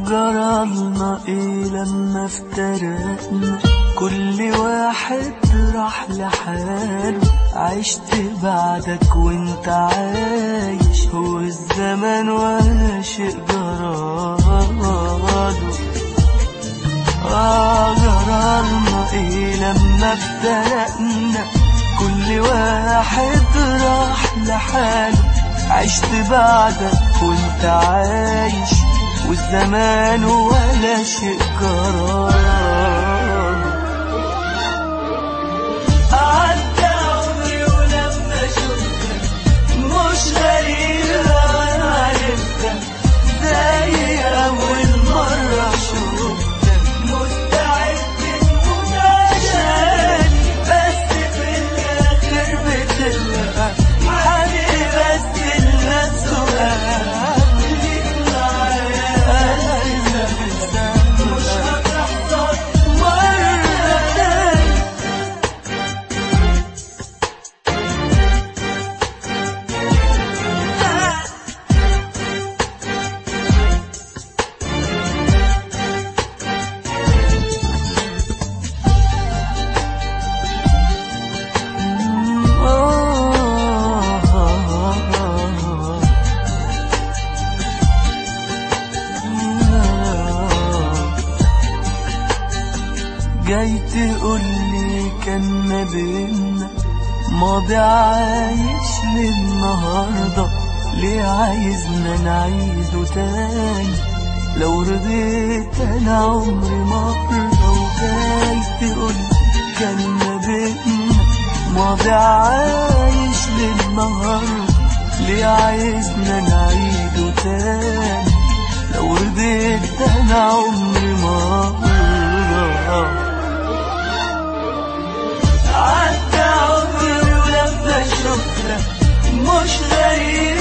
جرالنا ايه لما افترقنا كل واحد راح لحاله عشت بعدك وانت عايش هو الزمن ولا شيء جراله آه جرالنا ايه لما افترقنا كل واحد راح لحاله عشت بعدك وانت عايش والزمان ولا شيء جراله عدى عمري ولما شفتك مش غريب انا عرفتك زي اول مرة شفتك مستعد تموت عشاني بس في الاخر بتلقى حبيبي بس الناس سؤال ليك معايا انا مش هتحصل مرة تاني جاي تقولي كان ما بينا ماضي عايش للنهاردة ليه عايزنا نعيده تاني لو رضيت انا عمري مرة وجاي تقولي كان ما بينا ماضي عايش للنهاردة ليه عايزنا نعيده تاني لو رضيت انا عمري مرة عدى عمري ولما شفتك مش غريب